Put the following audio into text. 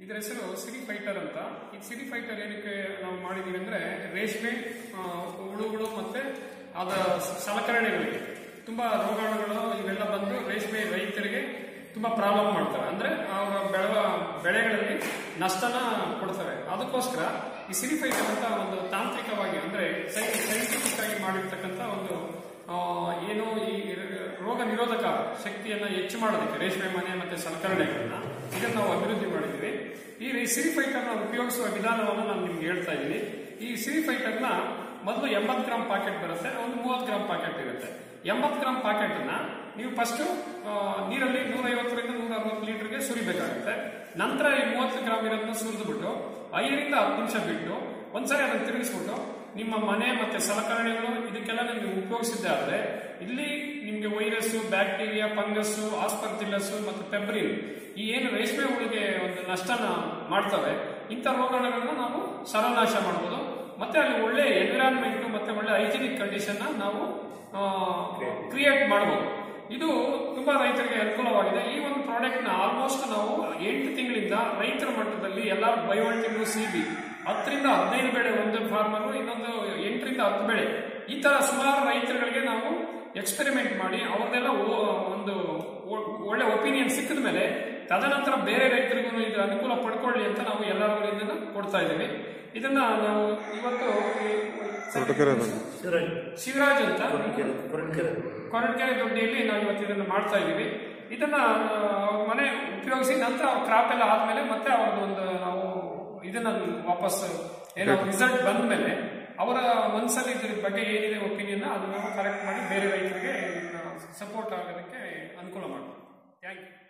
ಇದರ ಹೆಸರು ಸಿರಿ ಫೈಟರ್ ಅಂತ ಈ ಸಿರಿ ಫೈಟರ್ ಏನಕ್ಕೆ ನಾವು ಮಾಡಿದೀವಿ ಅಂದ್ರೆ ರೇಷ್ಮೆ ಆ, ಹುಳುಗಳು ಮತ್ತೆ ಅದ ಸಲಕರಣೆಗಳಿಗೆ ತುಂಬಾ ರೋಗಾಣುಗಳು ಇವೆಲ್ಲ ಬಂದು ರೇಷ್ಮೆ ರೈತರಿಗೆ ತುಂಬಾ ಪ್ರಾಬ್ಲಮ್ ಮಾಡ್ತವೆ ಅಂದ್ರೆ ಅವರ ಬೆಳೆವ ಬೆಳೆಗಳಲ್ಲಿ ನಷ್ಟನ ಕೊಡ್ತವೆ ಅದಕ್ಕೋಸ್ಕರ ಈ ಸಿರಿ ಫೈಟರ್ ಅಂತ ಒಂದು ತಾಂತ್ರಿಕವಾಗಿ ಅಂದ್ರೆ ಸೈಂಟಿಫಿಕ್ ಆಗಿ ಮಾಡಿರ್ತಕ್ಕಂಥ ಒಂದು ಆ, ಏನು ಈ ರೋಗ ನಿರೋಧಕ ಶಕ್ತಿಯನ್ನ ಹೆಚ್ಚು ಮಾಡೋದಕ್ಕೆ ರೇಷ್ಮೆ ಮನೆ ಮತ್ತೆ ಸಲಕರಣೆಗಳನ್ನ ಇದನ್ನ ನಾವು ಅಭಿವೃದ್ಧಿ ಮಾಡಿದ್ದೀವಿ ಈ ಸಿರಿ ಫೈಟರ್ ನ ಉಪಯೋಗಿಸುವ ವಿಧಾನವನ್ನು ನಾನು ನಿಮ್ಗೆ ಹೇಳ್ತಾ ಇದ್ದೀನಿ ಈ ಸಿರಿ ಫೈಟರ್ ನ ಮೊದಲು ಎಂಬತ್ತು ಗ್ರಾಮ್ ಪಾಕೆಟ್ ಬರುತ್ತೆ ಒಂದು ಮೂವತ್ತು ಗ್ರಾಮ್ ಪಾಕೆಟ್ ಇರುತ್ತೆ ಎಂಬತ್ತು ಗ್ರಾಮ್ ಪಾಕೆಟ್ ನ ನೀವು ಫಸ್ಟ್ ನೀರಲ್ಲಿ ನೂರೈವತ್ತರಿಂದ ನೂರ ಅರವತ್ತು ಲೀಟರ್ಗೆ ಸುರಿಬೇಕಾಗುತ್ತೆ ನಂತರ ಈ ಮೂವತ್ತು ಗ್ರಾಮ್ ಇರೋದನ್ನ ಸುರಿದ್ಬಿಟ್ಟು ಐದರಿಂದ ಹತ್ತು ನಿಮಿಷ ಬಿಟ್ಟು ಒಂದ್ಸರಿ ಅದನ್ನು ತಿರುಗಿಸ್ಬಿಟ್ಟು ನಿಮ್ಮ ಮನೆ ಮತ್ತೆ ಸಲಕರಣೆಗಳು ಇದಕ್ಕೆಲ್ಲ ನೀವು ಉಪಯೋಗಿಸಿದ್ದೆ ಆದ್ರೆ ಇಲ್ಲಿ ನಿಮ್ಗೆ ವೈರಸ್ ಬ್ಯಾಕ್ಟೀರಿಯಾ ಫಂಗಸ್ ಆಸ್ಪರ್ಜಿಲ್ಲಸ್ ಮತ್ತು ಪೆಬ್ರಿನ್ ಈ ಏನು ರೇಷ್ಮೆ ಹುಳಿಗೆ ಒಂದು ನಷ್ಟನ ಮಾಡ್ತವೆ ಇಂಥ ರೋಗಾಣುಗಳನ್ನ ನಾವು ಸರ್ವನಾಶ ಮಾಡ್ಬೋದು ಮತ್ತೆ ಅಲ್ಲಿ ಒಳ್ಳೆ ಎನ್ವಿರಾನ್ಮೆಂಟ್ ಮತ್ತೆ ಒಳ್ಳೆ ಹೈಜಿನಿಕ್ ಕಂಡೀಷನ್ ನಾವು ಕ್ರಿಯೇಟ್ ಮಾಡಬಹುದು ಇದು ತುಂಬಾ ರೈತರಿಗೆ ಅನುಕೂಲವಾಗಿದೆ ಈ ಒಂದು ಪ್ರಾಡಕ್ಟ್ ನ ಆಲ್ಮೋಸ್ಟ್ ನಾವು ಎಂಟು ತಿಂಗಳಿಂದ ರೈತರ ಮಟ್ಟದಲ್ಲಿ ಎಲ್ಲ ಬಯೋಲ್ಟಿಗಳು ಸಿಬಿ ಹತ್ತರಿಂದ ಹದಿನೈದು ಬೆಳೆ ಒಂದು ಫಾರ್ಮರ್ ಇನ್ನೊಂದು ಎಂಟರಿಂದ ಹತ್ತು ಬೆಳೆ ಈ ತರ ಸುಮಾರು ರೈತರುಗಳಿಗೆ ನಾವು ಎಕ್ಸ್ಪೆರಿಮೆಂಟ್ ಮಾಡಿ ಅವ್ರದ್ದೆಲ್ಲ ಓ- ಒಂದು ಒ- ಒಳ್ಳೆ ಒಪಿನಿಯನ್ ಸಿಕ್ಕಿದ ಮೇಲೆ ತದನಂತರ ಬೇರೆ ರೈತರಿಗೂ ಇದರ ಅನುಕೂಲ ಪಡ್ಕೊಳ್ಳಿ ಅಂತ ನಾವು ಎಲ್ಲರಿಗೂ ಇದನ್ನ ಕೊಡ್ತಾ ಇದ್ದೀವಿ ಇದನ್ನ ನಾವು ಇವತ್ತು ಈ- ಶಿವರಾಜ್ ಶಿವರಾಜ್ ಅಂತ ಕೊರಟಗೆರೆ ಕೊರಟಗೆರೆ ಕೊರಟಗೆರೆ ದೊಡ್ಡಿಯಲ್ಲಿ ನಾವು ಇವತ್ತು ಇದನ್ನು ಮಾಡ್ತಾ ಇದ್ದೀವಿ ಇದನ್ನ ಆ, ಅವ್ರ ಮನೆ ಉಪಯೋಗಿಸಿ ನಂತರ ಅವ್ರ ಕ್ರಾಪ್ ಎಲ್ಲ ಆದ್ಮೇಲೆ ಮತ್ತೆ ಅವ್ರದ್ದು ಒಂದು ನಾವು ಇದನ್ನ ವಾಪಸ್ ಏನೋ ರಿಸಲ್ಟ್ ಬಂದ ಮೇಲೆ ಅವರ ಮನಸ್ಸಲ್ಲಿ ಇದ್ರ ಬಗ್ಗೆ ಏನಿದೆ ಒಪಿನಿಯನ್ ಅದನ್ನ ಕರೆಕ್ಟ್ ಮಾಡಿ ಬೇರೆ ರೈತರಿಗೆ ಸಪೋರ್ಟ್ ಆಗೋದಕ್ಕೆ ಅನುಕೂಲ ಮಾಡ್ತೀವಿ ಥ್ಯಾಂಕ್ ಯು